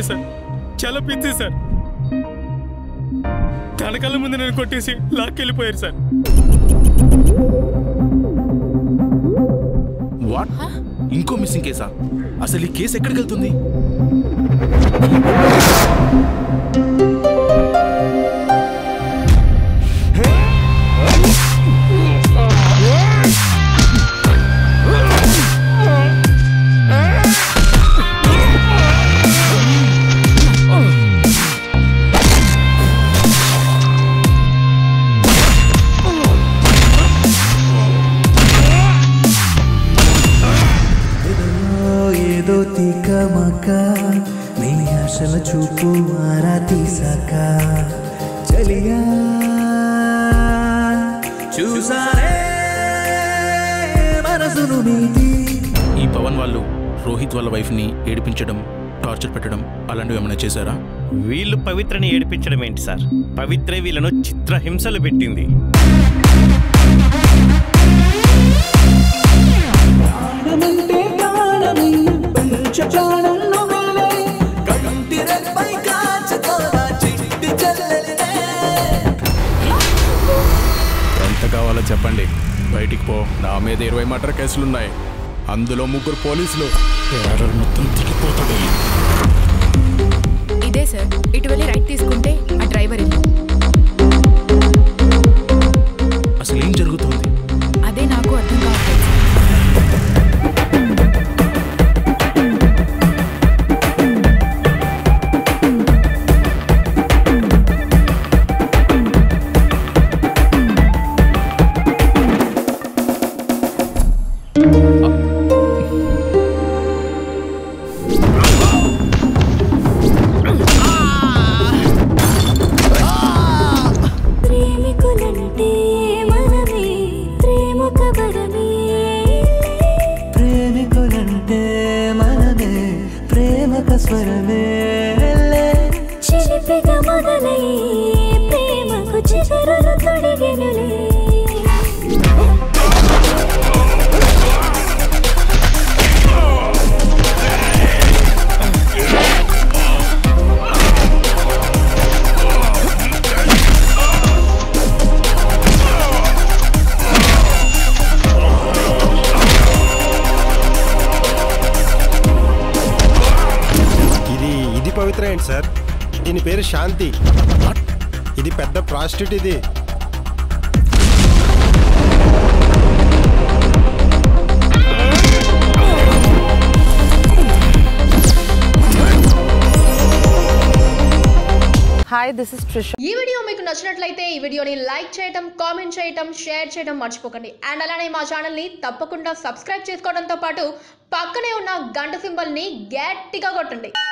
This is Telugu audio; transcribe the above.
పిచ్చోడే సార్ చాలా పిచ్చి సార్ తన కళ్ళ ముందు నన్ను కొట్టేసి లాక్కెళ్ళిపోయారు సార్ వాట్ ఇంకో మిస్సింగ్ కేసా అసలు ఈ కేసు ఎక్కడికి వెళ్తుంది ఎదలో ఏదో తికమక నీ ఆశల చూపు మారా తీసాక చలియా చూసారే మనసును మీది ఈ పవన్ వాళ్ళు రోహిత్ వాళ్ళ వైఫ్ని ఏడిపించడం టార్చర్ పెట్టడం అలాంటివి ఏమైనా చేశారా వీళ్ళు పవిత్రని ఏడిపించడం ఏంటి సార్ పవిత్రే వీళ్ళను చిత్రహింసలు పెట్టింది ప్రాణమంటే ప్రాణమయ్య పంచ ప్రాణం నువ్వేలే కంటి రెప్పై కాచుకోరా చిట్టి చెల్లెలినే ఎంత కావాలో చెప్పండి బయటికి పో నా మీద ఇరవై మర్డర్ కేసులున్నాయి అందులో ముగ్గురు పోలీసులు టెర్రర్ మొత్తం దిగిపోతాడు ఇదే సార్ ఇటు వెళ్ళి రైట్ తీసుకుంటే ఆ డ్రైవర్ ఇల్లు అసలు ఏం జరుగుతుంది అదే నాకు అర్థం కావట్లేదు సార్. ప్రేమికులంటే మనమే ప్రేమ కబరమే ప్రేమికులంటే మనమే ప్రేమక స్వరమే చిలిపిగా మొదలై ప్రేమకు చిగురులు తొడిగెనులే ఇది ఇది పవిత్ర ఏంటి సార్ దీని పేరు శాంతి ఇది పెద్ద ప్రాస్టిట్యూట్ ఇది హాయ్ దిస్ ఇస్ ట్రిష్ ఈ వీడియో మీకు నచ్చినట్లయితే ఈ వీడియోని లైక్ చేయటం కామెంట్ చేయటం షేర్ చేయటం మర్చిపోకండి అండ్ అలానే మా ఛానల్ని తప్పకుండా సబ్స్క్రైబ్ చేసుకోవడంతో పాటు పక్కనే ఉన్న గంట సింబల్ని గట్టిగా కొట్టండి